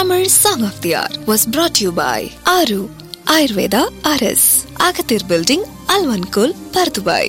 Tamil Song of the Hour was brought to you by Aru Ayurveda RS, Agathir Building, Alvankul, Pardubai.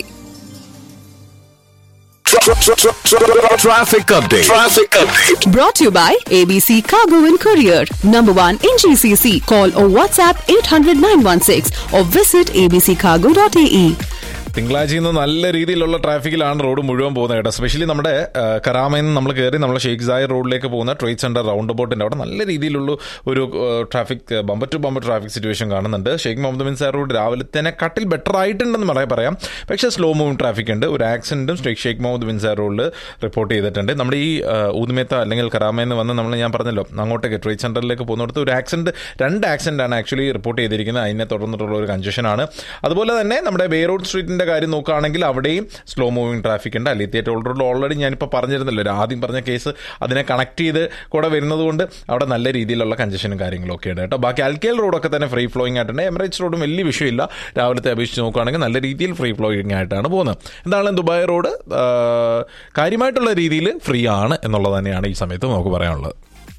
Traffic update. Traffic update. Brought to you by ABC Cargo and Courier. Number one in GCC. Call or WhatsApp 800 916 or visit abccargo.ae. തിങ്കളാഴ്ച ഇന്ന് നല്ല രീതിയിലുള്ള ട്രാഫിക്കിലാണ് road മുഴുവൻ പോകുന്നത് കേട്ടോ specially നമ്മുടെ ആ, കരാമയിൽ നിന്ന് നമ്മൾ കയറി നമ്മൾ ഷെയ്ഖ് സായർ റോഡിലേക്ക് പോകുന്ന ട്രേഡ് സെന്റർ റൗണ്ട് അബൌട്ടിന്റെ അവിടെ നല്ല രീതിയിലുള്ള ഒരു traffic bumper to bumper traffic situation കാണുന്നുണ്ട് Sheikh Mohammed bin Zayed road രാവിലെ തന്നെ കട്ടിൽ ബെറ്റർ ആയിട്ടുണ്ടെന്ന് പറയാൻ പറയാം പക്ഷേ സ്ലോ മൂവിംഗ് ട്രാഫിക് ഉണ്ട് ഒരു ആക്സിഡന്റും ഷെയ്ഖ് മുഹമ്മദ് ബിൻ സാർ റോഡിൽ റിപ്പോർട്ട് ചെയ്തിട്ടുണ്ട് നമ്മുടെ ഈ ആ, ഊതുമേത്ത അല്ലെങ്കിൽ കരാമയിൽ നിന്ന് വന്ന് നമ്മൾ ഞാൻ പറഞ്ഞല്ലോ അങ്ങോട്ടേക്ക് ട്രേഡ് സെന്ററിലേക്ക് പോകുന്നിടത്ത് ഒരു ആക്സിഡന്റ് രണ്ട് ആക്സിഡന്റ് ആണ് ആക്ച്വലി റിപ്പോർട്ട് ചെയ്തിരിക്കുന്നത് അതിനെ തുടർന്നിട്ടുള്ള ഒരു കൺജഷനാണ് അതുപോലെ തന്നെ നമ്മുടെ ബേ റോഡ് സ്ട്രീറ്റിന്റെ കാര്യം നോക്കുകയാണെങ്കിൽ അവിടെയും സ്ലോ മൂവിംഗ് ട്രാഫിക് ഉണ്ട് അലിത്തിയേറ്റ് ഓൾറെഡി ഓൾറെഡി ഞാനിപ്പോൾ പറഞ്ഞിരുന്നല്ലോ ഒരു ആദ്യം പറഞ്ഞ കേസ് അതിനെ കണക്ട് ചെയ്ത് കൂടെ വരുന്നത് കൊണ്ട് അവിടെ നല്ല രീതിയിലുള്ള കൺജഷനും കാര്യങ്ങളും ഒക്കെ ഉണ്ട് കേട്ടോ ബാക്കി അൽക്കേൽ റോഡൊക്കെ തന്നെ ഫ്രീ ഫ്ലോയിങ് ആയിട്ടുണ്ട് എമറേറ്റ്സ് റോഡും വലിയ വിഷയമില്ല രാവിലത്തെ അപേക്ഷിച്ച് നോക്കുകയാണെങ്കിൽ നല്ല രീതിയിൽ ഫ്രീ ഫ്ലോയിങ് ആയിട്ടാണ് പോകുന്നത് എന്താണ് ദുബായ് റോഡ് ആ, കാര്യമായിട്ടുള്ള രീതിയിൽ ഫ്രീ ആണ് എന്നുള്ളത് തന്നെയാണ് ഈ സമയത്ത് നമുക്ക് പറയാനുള്ളത്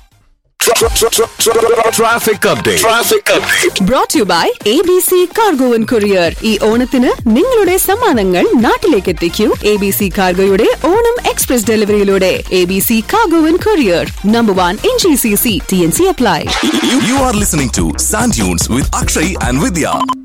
Traffic update. Traffic update. Brought to you by ABC Cargo and Courier. ഈ ഓണത്തിന് നിങ്ങളുടെ സമ്മാനങ്ങൾ നാട്ടിലേക്ക് എത്തിക്കൂ എ ബി സി കാർഗോയുടെ ഓണം എക്സ്പ്രസ് ഡെലിവറിയിലൂടെ A B C cargo and courier number one in G C C T N C apply You, you are listening to Sand Dunes with Akshay and Vidya.